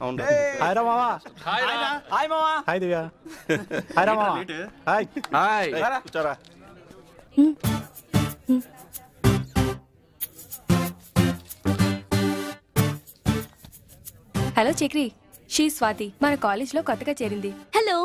అవును హాయ్ రా మావా హాయ్ మావా హాయ్ దివ్య హాయ్ రా మావా హాయ్ హాయ్ కూర్చోరా హలో చక్రి షీ స్వాతి మన కాలేజ్లో కొత్తగా చేరింది హలో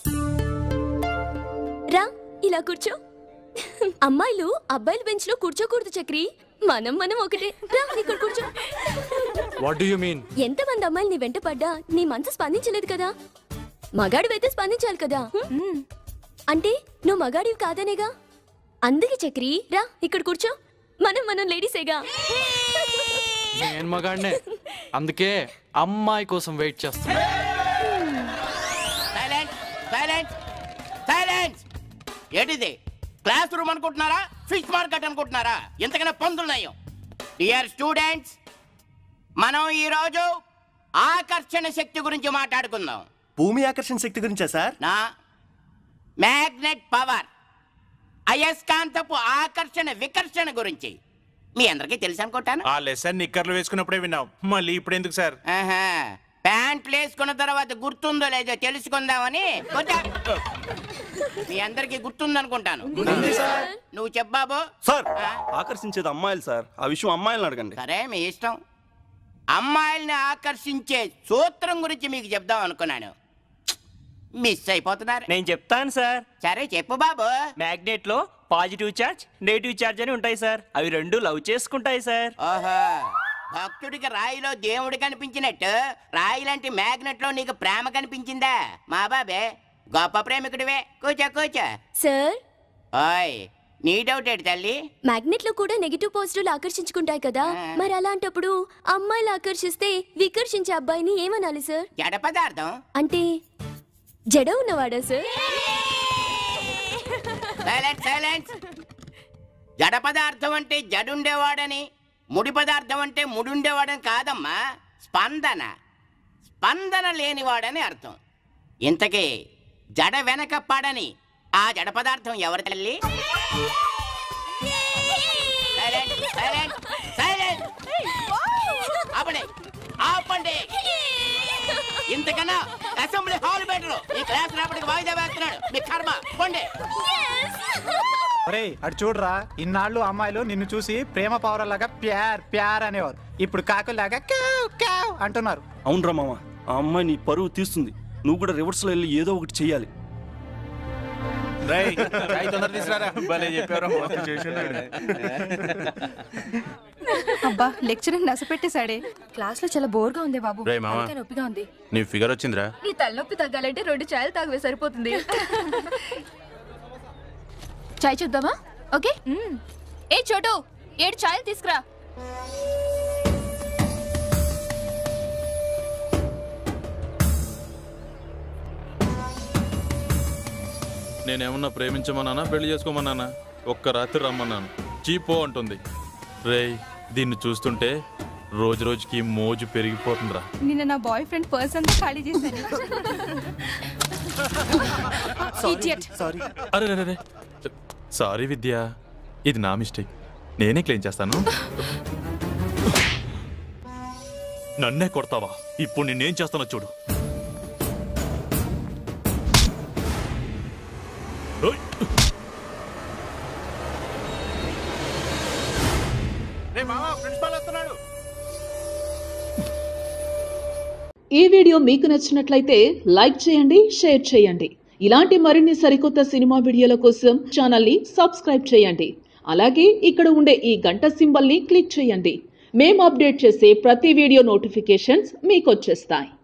రా ఇలా కూర్చో అమ్మాయిలు అబ్బాయిల బెంచ్ లో కూర్చోకూడదు చక్రి మనం మనం ఒకటే రా ఇక్కడ కూర్చో వాట్ డు యు మీన్ ఎంతమంది అమ్మాయిలు నీ వెంట పడ్డా నీ మనసు స్పందించలేదు కదా మగాడివైతే స్పందించాలి కదా హ్మ్. అంటే నువ్వు మగాడివి కాదనేగా అందుకే చక్రి రా ఇక్కడ కూర్చో మనం మనం లేడీసేగా నేను మగాడినే అందుకే అమ్మాయి కోసం వెయిట్ చేస్తున్నా సైలెంట్ సైలెంట్ సైలెంట్ ఏంటిది క్లాస్ రూమ్ అనుకుంటున్నారా ఫిష్ మార్కెట్ అనుకుంటున్నారా ఎంతకైనా పొందున్నాయో డియర్ స్టూడెంట్స్ మనం ఈరోజు ఆకర్షణ శక్తి గురించి మాట్లాడుకుందాం భూమి ఆకర్షణ శక్తి గురించా సార్ నా మ్యాగ్నెట్ పవర్ అయస్కాంతపు ఆకర్షణ వికర్షణ గురించి మీ అందరికీ తెలుసు అనుకుంటాను ఆ లెసన్ నిక్కర్లు వేసుకున్నప్పుడే విన్నాం మళ్ళీ ఇప్పుడు ఎందుకు సార్ ఆహా ప్యాంట్లు వేసుకున్న తర్వాత గుర్తుందో లేదో తెలుసుకుందామని కొంచెం మీ అందరికి గుర్తుందనుకుంటాను నువ్వు చెప్పాబు సార్ ఆకర్షించేది అమ్మాయిలు సార్ ఆ విషయం అమ్మాయిలను అడగండి సరే మీ ఇష్టం అమ్మాయిల్ని ఆకర్షించే సూత్రం గురించి మీకు చెప్దాం అనుకున్నాను మిస్ అయిపోతున్నారు నేను చెప్తాను సార్ సరే చెప్పు బాబు మ్యాగ్నెట్ లో పాజిటివ్ చార్జ్ నెగిటివ్ చార్జ్ అని ఉంటాయి సార్ అవి రెండు లవ్ చేసుకుంటాయి సార్ ఓహో భక్తుడికి రాయిలో దేవుడు కనిపించినట్టు రాయి లాంటి మ్యాగ్నెట్ లో నీకు ప్రేమ కనిపించిందా మా బాబే గొప్ప ప్రేమికుడివే కూర్చో కూర్చో సార్ ఓయ్ నీ డౌట్ ఏంటి తల్లి మ్యాగ్నెట్ లో కూడా నెగిటివ్ పాజిటివ్ ఆకర్షించుకుంటాయి కదా మరి అలాంటప్పుడు అమ్మాయిలు ఆకర్షిస్తే వికర్షించే అబ్బాయిని ఏమనాలి సార్ జడ పదార్థం అంటే జడ ఉన్నవాడా సార్ సైలెంట్ సైలెంట్ జడ పదార్థం అంటే జడుండేవాడని ముడి పదార్థం అంటే ముడుండేవాడని కాదమ్మా స్పందన స్పందన లేనివాడని అర్థం ఇంతకీ జడ వెనక పడని ఆ జడ పదార్థం ఎవరి తల్లి సైలెంట్ సైలెంట్ సైలెంట్ ఆపండి ఆపండి ఇంతకన్నా అసెంబ్లీ హాల్ బెటర్ ఈ క్లాస్ రేపటికి వాయిదా వేస్తున్నాడు మీ కర్మ పండి ఒరే అటు చూడరా ఇన్నాళ్ళు అమ్మాయిలు నిన్ను చూసి ప్రేమ పౌరలాగా ప్యార్ ప్యార్ అనేవారు ఇప్పుడు కాకులాగా క్యావ్ క్యావ్ అంటున్నారు అవునరా మామ ఆ అమ్మాయి నీ పరువు తీస్తుంది నువ్వు కూడా రివర్స్ లో వెళ్ళి ఏదో ఒకటి చెయ్యాలి రేయ్, చాయ్ తొందర తీసుకురారా. భలే చెప్పావురా, మస్తు చేసినాడు. అబ్బా లెక్చరర్ నసపెట్టేశాడే క్లాస్ లో చాలా బోర్ గా ఉంది బాబు రేయ్ మామ. అందుకే నొప్పిగా ఉంది నీ ఫిగర్ వచ్చిందిరా నీ తలనొప్పి తగ్గాలంటే రెండు చాయలు తాగవే సరిపోతుంది చాయ్ చూద్దామా ఓకే ఏ చోటు ఏడు చాయలు తీసుకురా నేనేమన్నా ప్రేమించమన్నానా పెళ్లి చేసుకోమన్నానా ఒక్క రాత్రి రమ్మన్నాను చీపో అంటుంది రేయ్ దీన్ని చూస్తుంటే రోజు రోజుకి మోజు పెరిగిపోతుందిరా నిన్న నా బాయ్ ఫ్రెండ్ పర్సన్ ఖాళీ చేశాను Idiot. అరే రే, రే, రే. సారీ విద్య ఇది నా మిస్టేక్ నేనే క్లెయిమ్ చేస్తాను నన్నే కొడతావా ఇప్పుడు నిన్నేం చేస్తానో చూడు ఓయ్. రే మామ ప్రిన్సిపాల్ వస్తున్నాడు ఈ వీడియో మీకు నచ్చినట్లయితే లైక్ చేయండి షేర్ చేయండి ఇలాంటి మరిన్ని సరికొత్త సినిమా వీడియోల కోసం ఛానల్ని సబ్స్క్రైబ్ చేయండి అలాగే ఇక్కడ ఉండే ఈ గంట సింబల్ని క్లిక్ చేయండి మేము అప్డేట్ చేసే ప్రతి వీడియో నోటిఫికేషన్స్ మీకు వచ్చేస్తాయి